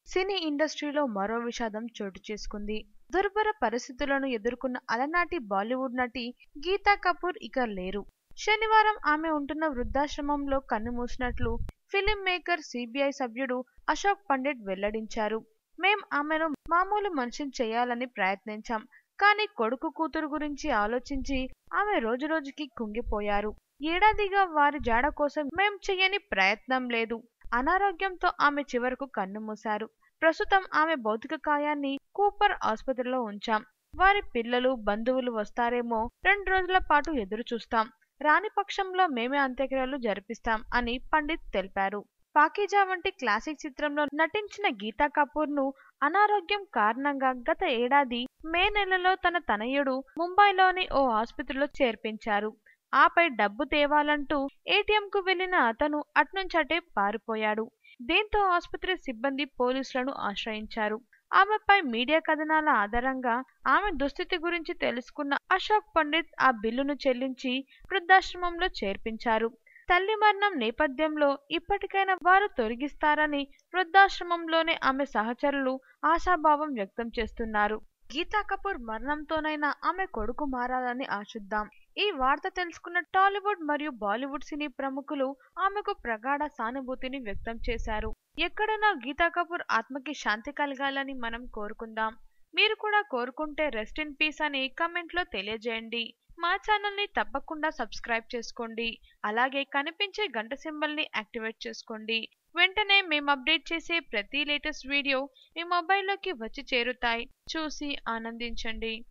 సినీ ఇండస్ట్రీలో మరో విషాదం చోటు చేసుకుంది దుర్భర పరిస్థితులను ఎదుర్కొన్న అలనాటి బాలీవుడ్ నటి గీతా కపూర్ ఇక లేరు శనివారం ఆమె ఉంటున్న వృద్ధాశ్రమంలో కన్నుమూసినట్లు ఫిలిం మేకర్ సిబిఐ సభ్యుడు అశోక్ పండిట్ వెల్లడించారు మేం ఆమెను మామూలు మనిషిని చేయాలని ప్రయత్నించాం కానీ కొడుకు కూతురు గురించి ఆలోచించి ఆమె రోజురోజుకి కుంగిపోయారు ఏడాదిగా వారి జాడ కోసం మేం చెయ్యని ప్రయత్నం లేదు అనారోగ్యంతో ఆమె చివరకు కన్నుమూశారు ప్రస్తుతం ఆమె భౌతిక కాయాన్ని కూపర్ ఆసుపత్రిలో ఉంచాం వారి పిల్లలు బంధువులు వస్తారేమో రెండు రోజుల పాటు ఎదురు చూస్తాం రాని పక్షంలో మేమే అంత్యక్రియలు జరిపిస్తాం అని పండిత్ తెలిపారు పాకీజా వంటి క్లాసిక్ చిత్రంలో నటించిన గీతా కపూర్ ను అనారోగ్యం కారణంగా గత ఏడాది మే నెలలో తన తనయుడు ముంబైలోని ఓ ఆసుపత్రిలో చేర్పించారు ఆపై డబ్బు తేవాలంటూ ఏటీఎంకు వెళ్లిన అతను అట్నుంచటే పారిపోయాడు దీంతో ఆసుపత్రి సిబ్బంది పోలీసులను ఆశ్రయించారు ఆమెపై మీడియా కథనాల ఆధారంగా ఆమె దుస్థితి గురించి తెలుసుకున్న అశోక్ పండిత్ ఆ బిల్లును చెల్లించి వృద్ధాశ్రమంలో చేర్పించారు తల్లి మరణం నేపథ్యంలో ఇప్పటికైనా వారు తొలగిస్తారని వృద్ధాశ్రమంలోని ఆమె సహచరులు ఆశాభావం వ్యక్తం చేస్తున్నారు గీతా కపూర్ మరణంతోనైనా ఆమె కొడుకు మారాలని ఆశిద్దాం ఈ వార్త తెలుసుకున్న టాలీవుడ్ మరియు బాలీవుడ్ సినీ ప్రముఖులు ఆమెకు ప్రగాఢ సానుభూతిని వ్యక్తం చేశారు ఎక్కడైనా గీతా కపూర్ ఆత్మకి శాంతి కలగాలని మనం కోరుకుందాం మీరు కూడా కోరుకుంటే రెస్ట్ ఇన్ పీస్ అని కమెంట్లో తెలియజేయండి మా ఛానల్ని తప్పకుండా సబ్స్క్రైబ్ చేసుకోండి అలాగే కనిపించే గంట సింబల్ని యాక్టివేట్ చేసుకోండి వెంటనే మేము అప్డేట్ చేసే ప్రతి లేటెస్ట్ వీడియో మీ మొబైల్లోకి వచ్చి చేరుతాయి చూసి ఆనందించండి